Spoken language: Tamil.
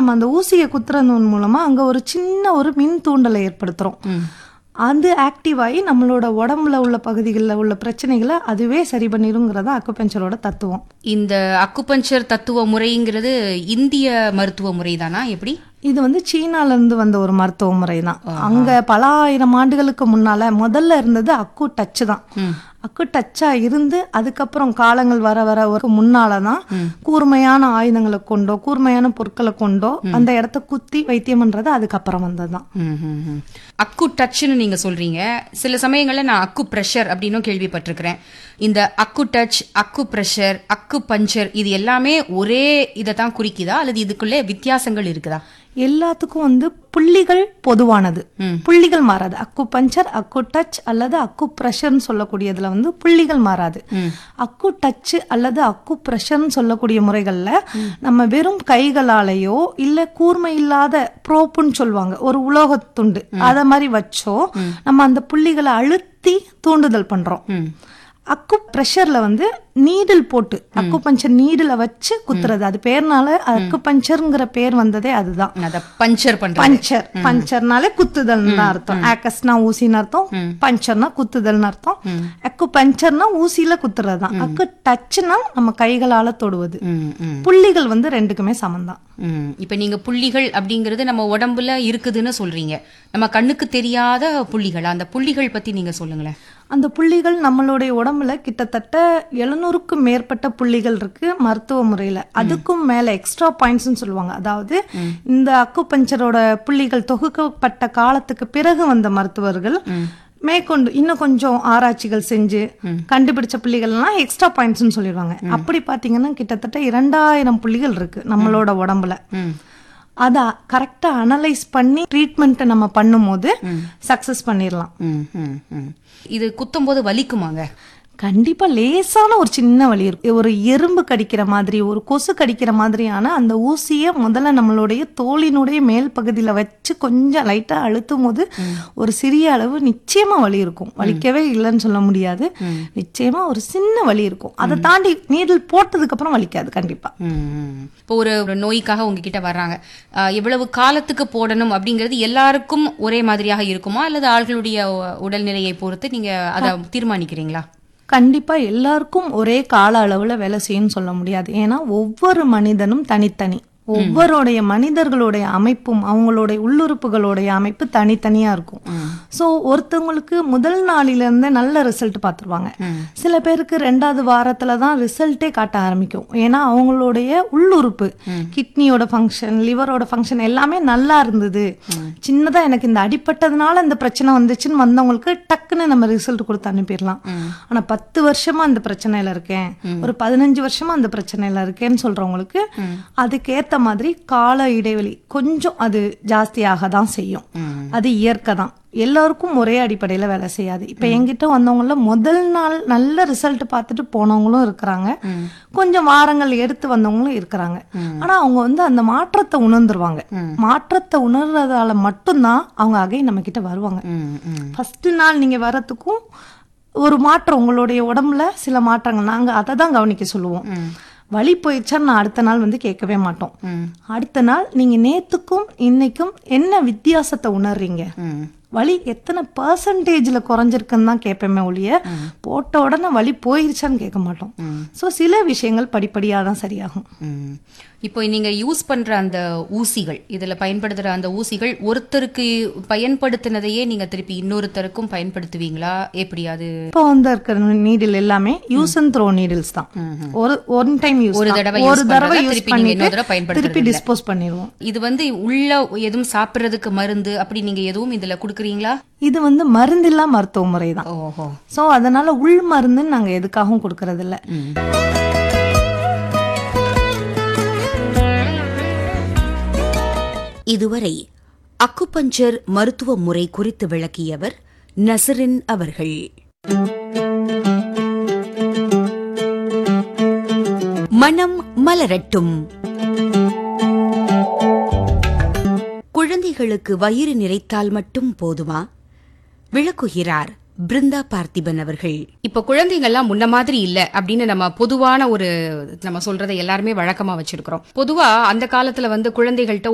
நம்ம அந்த ஊசியை குத்துறதன் மூலமா அங்க ஒரு சின்ன ஒரு மின் தூண்டலை ஏற்படுத்துறோம் அது ஆக்டிவ் ஆகி நம்மளோட உடம்புல உள்ள பகுதிகளில் உள்ள பிரச்சனைகளை அதுவே சரி பண்ணிருங்கிறதா அக்குபஞ்சரோட தத்துவம் இந்த அக்குபஞ்சர் தத்துவ முறைங்கிறது இந்திய மருத்துவ முறை தானா எப்படி இது வந்து சீனால இருந்து வந்த ஒரு மருத்துவ முறை தான் அங்க பல ஆயிரம் ஆண்டுகளுக்கு முன்னால முதல்ல இருந்தது அக்கு டச் தான் அக்கு டச்சா இருந்து அதுக்கப்புறம் காலங்கள் வர வர ஒரு முன்னால தான் கூர்மையான ஆயுதங்களை கொண்டோ கூர்மையான பொருட்களை கொண்டோ அந்த இடத்த குத்தி வைத்தியம் பண்றது அதுக்கப்புறம் வந்ததுதான் ம்ஹும்ஹும். அக்கு டச்னு நீங்க சொல்றீங்க சில சமயங்கள்ல நான் அக்கு பிரஷர் அப்படின்னும் கேள்விப்பட்டிருக்கிறேன் இந்த அக்கு டச் அக்கு பிரஷர் அக்கு பஞ்சர் இது எல்லாமே ஒரே இதை தான் குறிக்குதா அல்லது இதுக்குள்ளே வித்தியாசங்கள் இருக்குதா எல்லாத்துக்கும் வந்து புள்ளிகள் பொதுவானது புள்ளிகள் மாறாது அக்கு பஞ்சர் அக்கு டச் அல்லது அக்கு பிரஷர்னு சொல்லக்கூடியதுல வந்து புள்ளிகள் மாறாது அக்கு டச் அல்லது அக்கு பிரஷர்னு சொல்லக்கூடிய முறைகள்ல நம்ம வெறும் கைகளாலேயோ இல்ல கூர்மை இல்லாத ப்ரோப்புன்னு சொல்லுவாங்க ஒரு உலோகத்துண்டு அத மாதிரி வச்சோ நம்ம அந்த புள்ளிகளை அழுத்தி தூண்டுதல் பண்றோம் அக்கு பிரஷர்ல வந்து நீடில் போட்டு அக்கு பஞ்சர் நீடில வச்சு குத்துறது அது பேர்னால அக்கு பஞ்சர்ங்கிற பேர் வந்ததே அதுதான் அதை பஞ்சர் பண்றது பஞ்சர் பஞ்சர்னாலே குத்துதல்னு தான் அர்த்தம் ஆக்கஸ்னா ஊசின்னு அர்த்தம் பஞ்சர்னா குத்துதல்னு அர்த்தம் அக்கு பஞ்சர்னா ஊசியில குத்துறது தான் அக்கு டச்னா நம்ம கைகளால தொடுவது ம், ம், புள்ளிகள் வந்து ரெண்டுக்குமே சமம்தான் ம். இப்ப நீங்க புள்ளிகள் அப்படிங்கிறது நம்ம உடம்புல இருக்குதுன்னு சொல்றீங்க நம்ம கண்ணுக்கு தெரியாத புள்ளிகள் அந்த புள்ளிகள் பத்தி நீங்க சொல்லுங்களேன் அந்த புள்ளிகள் நம்மளுடைய உடம்புல கிட்டத்தட்ட எழுநூறுக்கும் மேற்பட்ட புள்ளிகள் இருக்கு மருத்துவ முறையில அதுக்கும் மேல எக்ஸ்ட்ரா பாயிண்ட்ஸ்னு சொல்லுவாங்க அதாவது இந்த அக்குபஞ்சரோட புள்ளிகள் தொகுக்கப்பட்ட காலத்துக்கு பிறகு வந்த மருத்துவர்கள் மேற்கொண்டு இன்னும் கொஞ்சம் ஆராய்ச்சிகள் செஞ்சு கண்டுபிடிச்ச புள்ளிகள்லாம் எக்ஸ்ட்ரா பாயிண்ட்ஸ்னு சொல்லிடுவாங்க அப்படி பாத்தீங்கன்னா கிட்டத்தட்ட இரண்டாயிரம் புள்ளிகள் இருக்கு நம்மளோட உடம்புல அதை கரெக்டா அனலைஸ் பண்ணி ட்ரீட்மெண்ட்டை நம்ம பண்ணும்போது சக்சஸ் பண்ணிடலாம் ம், ம், ம். இது குத்தும் போது வலிக்குமாங்க கண்டிப்பா லேசான ஒரு சின்ன வலி இருக்கும் ஒரு எறும்பு கடிக்கிற மாதிரி ஒரு கொசு கடிக்கிற மாதிரியான அந்த ஊசியை முதல்ல நம்மளுடைய தோலினுடைய மேல் பகுதியில வச்சு கொஞ்சம் லைட்டா அழுத்தும் போது ஒரு சிறிய அளவு நிச்சயமா வலி இருக்கும் வலிக்கவே இல்லைன்னு சொல்ல முடியாது நிச்சயமா ஒரு சின்ன வலி இருக்கும் அதை தாண்டி நீடில் போட்டதுக்கு அப்புறம் வலிக்காது கண்டிப்பா ம். இப்போ ஒரு ஒரு நோய்க்காக உங்ககிட்ட வர்றாங்க ஆஹ், எவ்வளவு காலத்துக்கு போடணும் அப்படிங்கிறது எல்லாருக்கும் ஒரே மாதிரியாக இருக்குமா அல்லது ஆள்களுடைய உ- உடல்நிலையை பொறுத்து நீங்க அதை தீர்மானிக்கிறீங்களா கண்டிப்பா எல்லாருக்கும் ஒரே கால அளவுல வேலை செய்யும்னு சொல்ல முடியாது ஏன்னா ஒவ்வொரு மனிதனும் தனித்தனி ஒவ்வொருடைய மனிதர்களுடைய அமைப்பும் அவங்களுடைய உள்ளுறுப்புகளுடைய அமைப்பு தனித்தனியா இருக்கும் சோ ஒருத்தவங்களுக்கு முதல் நாளில இருந்தே நல்ல ரிசல்ட் பார்த்துருவாங்க சில பேருக்கு ரெண்டாவது வாரத்துல தான் ரிசல்ட்டே காட்ட ஆரம்பிக்கும் ஏன்னா அவங்களுடைய உள்ளுறுப்பு கிட்னியோட ஃபங்க்ஷன் லிவரோட ஃபங்க்ஷன் எல்லாமே நல்லா இருந்தது சின்னதா எனக்கு இந்த அடிப்பட்டதுனால இந்த பிரச்சனை வந்துச்சுன்னு வந்தவங்களுக்கு டக்குன்னு நம்ம ரிசல்ட் கொடுத்து அனுப்பிடலாம் ஆனா பத்து வருஷமா அந்த பிரச்சனையில இருக்கேன் ஒரு பதினஞ்சு வருஷமா அந்த பிரச்சனையில இருக்கேன்னு சொல்றவங்களுக்கு அதுக்கேத்த மாதிரி கால இடைவெளி கொஞ்சம் அது ஜாஸ்தியாக தான் செய்யும் அது இயற்கை தான் எல்லாருக்கும் ஒரே அடிப்படையில வேலை செய்யாது இப்ப என்கிட்ட வந்தவங்கள முதல் நாள் நல்ல ரிசல்ட் பார்த்துட்டு போனவங்களும் இருக்கிறாங்க கொஞ்சம் வாரங்கள் எடுத்து வந்தவங்களும் இருக்கிறாங்க ஆனா அவங்க வந்து அந்த மாற்றத்தை உணர்ந்துருவாங்க மாற்றத்தை உணர்றதால மட்டும்தான் அவங்க அகை நம்ம கிட்ட வருவாங்க ம், ம். ஃபர்ஸ்ட் நாள் நீங்க வரதுக்கும் ஒரு மாற்றம் உங்களுடைய உடம்புல சில மாற்றங்கள் நாங்க அதை தான் கவனிக்க சொல்லுவோம் வலி போயிடுச்சான்னு நான் அடுத்த நாள் வந்து கேட்கவே மாட்டோம் அடுத்த நாள் நீங்க நேத்துக்கும் இன்னைக்கும் என்ன வித்தியாசத்தை உணர்றீங்க வலி எத்தனை பர்சன்டேஜ்ல குறைஞ்சிருக்குன்னு தான் கேட்பேமே ஒழிய போட்ட உடனே வலி போயிருச்சான்னு கேட்க மாட்டோம் சோ சில விஷயங்கள் படிப்படியா தான் சரியாகும் ம். இப்போ நீங்க யூஸ் பண்ற அந்த ஊசிகள் இதுல பயன்படுத்துற அந்த ஊசிகள் ஒருத்தருக்கு பயன்படுத்தினதையே நீங்க திருப்பி இன்னொருத்தருக்கும் பயன்படுத்துவீங்களா எப்படி அது இப்போ வந்து இருக்கிற நீடில் எல்லாமே யூஸ் அண்ட் த்ரோ நீடில்ஸ் தான் ஒரு ஒன் டைம் யூஸ் ஒரு தடவை ஒரு use தடவை பண்றத யூஸ் திருப்பி நீங்க இன்னொரு பண்ணிட்டு தடவை பயன்படுத்துறது திருப்பி இல்ல. டிஸ்போஸ் பண்ணிடுவோம் இது வந்து உள்ள எதுவும் சாப்பிடுறதுக்கு மருந்து அப்படி நீங்க எதுவும் இதுல குடுக்குறீங்களா இது வந்து மருந்தில்லா மருத்துவ முறை தான் ஓஹோ சோ அதனால உள் மருந்துன்னு நாங்க எதுக்காகவும் கொடுக்கறது இல்ல இதுவரை அக்குபஞ்சர் மருத்துவ முறை குறித்து விளக்கியவர் நசரின் அவர்கள் மனம் மலரட்டும் குழந்தைகளுக்கு வயிறு நிறைத்தால் மட்டும் போதுமா விளக்குகிறார் பிருந்தா பார்த்திபன் அவர்கள் இப்ப குழந்தைங்கள்லாம் முன்ன மாதிரி இல்ல அப்படின்னு நம்ம பொதுவான ஒரு நம்ம சொல்றதை எல்லாருமே வழக்கமா வச்சிருக்கிறோம் பொதுவா அந்த காலத்துல வந்து குழந்தைகள்கிட்ட